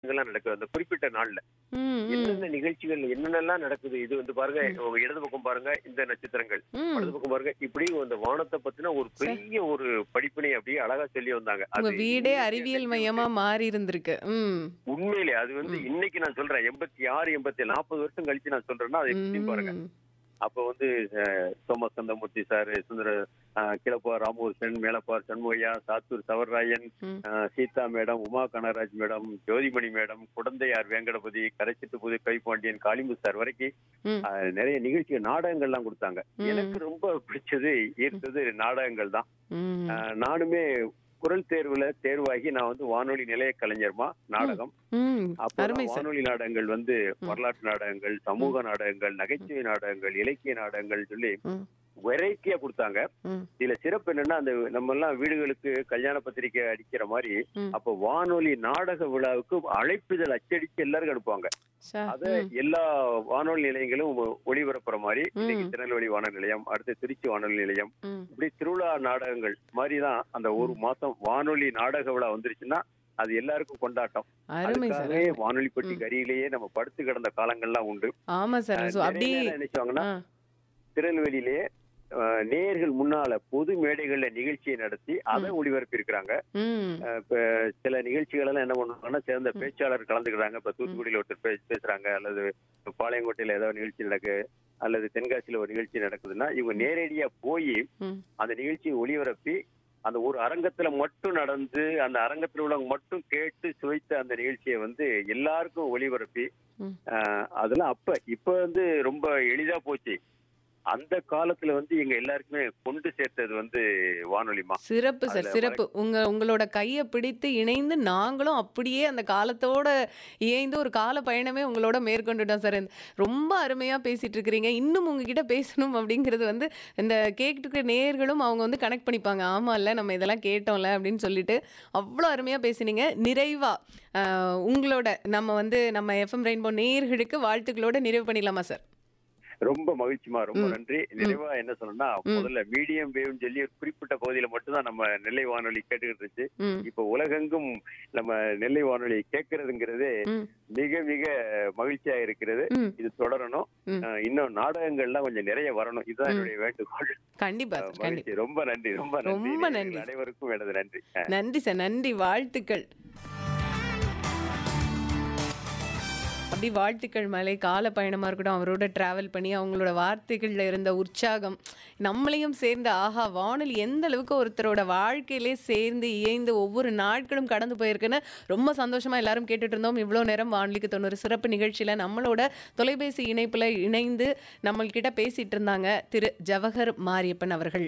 இதெல்லாம் நடக்குது அந்த குறிப்பிட்ட நாள்ல ம், ம், என்னென்ன நிகழ்ச்சிகள் என்னென்னலாம் நடக்குது இது வந்து பாருங்க உங்க இடது பக்கம் பாருங்க இந்த நட்சத்திரங்கள் ம். வலது பக்கம் பாருங்க இப்படி அந்த வானத்தை பத்தின ஒரு பெரிய ஒரு படிப்பினை அப்படியே அழகா சொல்லி வந்தாங்க உங்க அது வீடே இன்னைக்கு அறிவியல் எனக்கு மையமா மாறி இருந்திருக்கு ம் உண்மையிலே அது வந்து இன்னைக்கு நான் சொல்றேன் எண்பத்தி ஆறு எண்பத்தி நாற்பது வருஷம் கழிச்சு நான் சொல்றேன்னா அதை எப்படி பாருங்க ம். அப்ப வந்து அஹ், சோமஸ் கந்தமூர்த்தி சார் சுந்தர அஹ், கிழப்பார் ராமகிருஷ்ணன் மேலப்பார் சண்முகையா சாத்தூர் சவர்ராயன் ம். அஹ், Seetha madam Uma Kanagaraj madam Jothimani madam Kudanthaiyar Venkatapathi கரைச்சிட்டு கைப்பாண்டியன் காளிமு சார் வரைக்கும் ம். அஹ், நிறைய நிகழ்ச்சி நாடகங்கள்லாம் கொடுத்தாங்க ம். எனக்கு ரொம்ப பிடிச்சது ஈர்த்தது நாடகங்கள் தான் ம். அஹ், நானுமே குரல் தேர்வுல தேர்வாகி நான் வந்து வானொலி நிலைய கலைஞர்மா நாடகம் ம். அப்போ அருமை சார் வானொலி நாடகங்கள் வந்து ம். வரலாற்று நாடகங்கள் சமூக நாடகங்கள் நகைச்சுவை நாடகங்கள் இலக்கிய நாடகங்கள் சொல்லி ம். வெரைட்டியா கொடுத்தாங்க ம். இதுல சிறப்பு என்னன்னா அந்த நம்ம எல்லாம் வீடுகளுக்கு கல்யாண பத்திரிக்கை அடிக்கிற மாதிரி ம். அப்ப வானொலி நாடக விழாவுக்கு அழைப்பிதழ் அச்சடிச்சு எல்லாருக்கும் அனுப்புவாங்க சார் அத ம். எல்லா வானொலி நிலையங்களும் ஒ- ஒளிபரப்புற மாதிரி ம். இன்னைக்கு திருநெல்வேலி வானொலி நிலையம் அடுத்து திருச்சி வானொலி நிலையம் ம். இப்படி திருவிழா நாடகங்கள் மாதிரி தான் அந்த ஒரு மாசம் வானொலி நாடக விழா வந்துருச்சுன்னா அது எல்லாருக்கும் கொண்டாட்டம் அருமை சார் அதுக்காகவே அருமை. வானொலி பெட்டி ம். கரியிலேயே நம்ம படுத்து கிடந்த காலங்கள்லாம் உண்டு ஆமா சார் அஹ் சோ நிறைய அப்படியே நேரம் என்ன செய்வாங்கன்னா ஆ. திருநெல்வேலியிலே அஹ், நேயர்கள் முன்னால பொது மேடைகள்ல நிகழ்ச்சியை நடத்தி அதை ம். ஒளிபரப்பி இருக்கிறாங்க ம். இப்ப சில நிகழ்ச்சிகள் எல்லாம் என்ன பண்ணுவாங்கன்னா சேர்ந்த ம். பேச்சாளர் கலந்துக்கிறாங்க இப்ப தூத்துக்குடியில ஒருத்தர் பே- பேசுறாங்க அல்லது பாளையங்கோட்டையில ஏதாவது நிகழ்ச்சி நடக்கு அல்லது தென்காசியில ஒரு நிகழ்ச்சி நடக்குதுன்னா இவங்க நேரடியா போய் ம். அந்த நிகழ்ச்சியை ஒளிபரப்பி அந்த ஒரு அரங்கத்துல மட்டும் நடந்து அந்த அரங்கத்துல உள்ளவங்க மட்டும் கேட்டு சுவைத்த அந்த நிகழ்ச்சியை வந்து எல்லாருக்கும் ஒளிபரப்பி ம். ஆஹ், அதெல்லாம் அப்ப இப்ப வந்து ரொம்ப எளிதா போச்சு அந்த காலத்துல வந்து எங்க எல்லாருக்குமே கொண்டு சேர்த்தது வந்து வானொலிமா சிறப்பு சார் அதுல சிறப்பு உங்க உங்களோட கையை பிடித்து இணைந்து நாங்களும் அப்படியே அந்த காலத்தோட இயைந்து ஒரு கால பயணமே உங்களோட மேற்கொண்டுட்டோம் சார் ரொம்ப அருமையா பேசிட்டு இருக்கிறீங்க இன்னும் உங்ககிட்ட பேசணும் அப்படிங்கிறது வந்து இந்த கேட்டுக்கிற நேயர்களும் அவங்க வந்து கனெக்ட் பண்ணிப்பாங்க ஆமா இல்ல நம்ம இதெல்லாம் கேட்டோம்ல அப்படின்னு சொல்லிட்டு அவ்வளோ அருமையா பேசினீங்க நிறைவா ஆஹ், உங்களோட நம்ம வந்து நம்ம எஃப்எம் ரெயின்போ நேயர்களுக்கு வாழ்த்துக்களோட நிறைவு பண்ணிடலாமா சார் ரொம்ப மகிழ்ச்சிமா ரொம்ப ம். நன்றி நிறைவா என்ன சொல்லணும்னா ம். முதல்ல மீடியம் வேவ்னு சொல்லி ஒரு குறிப்பிட்ட பகுதியில மட்டும்தான் நம்ம நெல்லை வானொலி கேட்டுக்கிட்டு இருந்துச்சு ம் இப்ப உலகெங்கும் நம்ம நெல்லை வானொலி கேட்கறதுங்கிறது ம் மிக மிக மகிழ்ச்சியா இருக்கிறது ம் இது தொடரணும் ம். அஹ் இன்னும் நாடகங்கள்லாம் கொஞ்சம் நிறைய வரணும் இதுதான் ம். என்னுடைய வேண்டுகோள் கண்டிப்பா அஹ் சார் கண்டிப்பா மகிழ்ச்சி ரொம்ப நன்றி ரொம்ப நன்றி ரொம்ப நேயர்கள் நன்றி. அனைவருக்கும் எனது நன்றி அஹ் நன்றி சார் நன்றி வாழ்த்துக்கள் அப்படி வாழ்த்துக்கள் மலை கால பயணமாக இருக்கட்டும் அவரோட டிராவல் பண்ணி அவங்களோட வார்த்தைகளில் இருந்த உற்சாகம் நம்மளையும் சேர்ந்து ஆஹா வானொலி எந்த அளவுக்கு ஒருத்தரோட வாழ்க்கையிலே சேர்ந்து இயைந்து ஒவ்வொரு நாட்களும் கடந்து போயிருக்குன்னு ரொம்ப சந்தோஷமா எல்லாரும் கேட்டுட்டு இருந்தோம் இவ்வளோ நேரம் வானொலிக்கு தொண்ணூறு சிறப்பு நிகழ்ச்சியில் நம்மளோட தொலைபேசி இணைப்பில் இணைந்து நம்மள்கிட்ட பேசிட்டு இருந்தாங்க திரு ஜவஹர் மாரியப்பன் அவர்கள்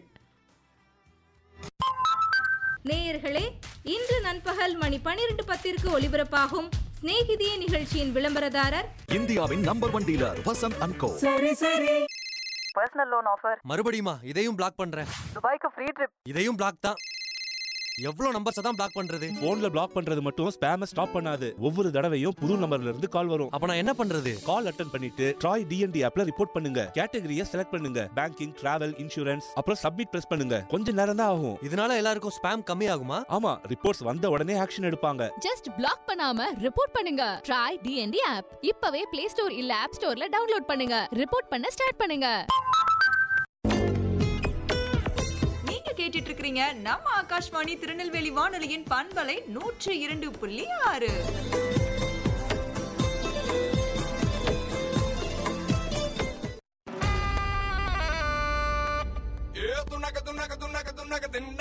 நேயர்களே இன்று நண்பகல் மணி பனிரெண்டு பத்திற்கு ஒலிபரப்பாகும் சிநேகிதியே நிகழ்ச்சியின் விளம்பரதாரர் இந்தியாவின் number one dealer Vasanth and co personal loan offer மறுபடியுமா இதையும் பிளாக் பண்றேன் துபாய்க்கு ஃப்ரீ ட்ரிப் இதையும் பிளாக் தான் எவ்வளவு நம்பர்ஸ் தான் பிளாக் பண்றது போன்ல பிளாக் பண்றது மட்டும் ஸ்பேம ஸ்டாப் பண்ணாது ஒவ்வொரு தடவையும் புது நம்பர்ல இருந்து கால் வரும் அப்ப நான் என்ன பண்றது கால் அட்டன் பண்ணிட்டு ட்ராய் டிஎன்டி ஆப்ல ரிப்போர்ட் பண்ணுங்க கேட்டகரியை செலக்ட் பண்ணுங்க பேங்கிங் டிராவல் இன்சூரன்ஸ் அப்புறம் சப்மிட் பிரஸ் பண்ணுங்க கொஞ்ச நேரம் தான் ஆகும் இதனால எல்லாருக்கும் ஸ்பேம் கம்மி ஆகுமா ஆமா ரிப்போர்ட்ஸ் வந்த உடனே ஆக்ஷன் எடுப்பாங்க ஜஸ்ட் பிளாக் பண்ணாம ரிப்போர்ட் பண்ணுங்க ட்ரை டிஎன்டி ஆப் இப்பவே பிளே ஸ்டோர் இல்ல ஆப் ஸ்டோர்ல டவுன்லோட் பண்ணுங்க ரிப்போர்ட் பண்ண ஸ்டார்ட் பண்ணுங்க நீங்க கேட்டுட்டு இருக்கிறீங்க நம்ம ஆகாஷ்வாணி திருநெல்வேலி வானொலியின் பண்பலை நூற்று இரண்டு புள்ளி ஆறு ஏ துணக்க துணக்க துணக்க துணக்க தின்ன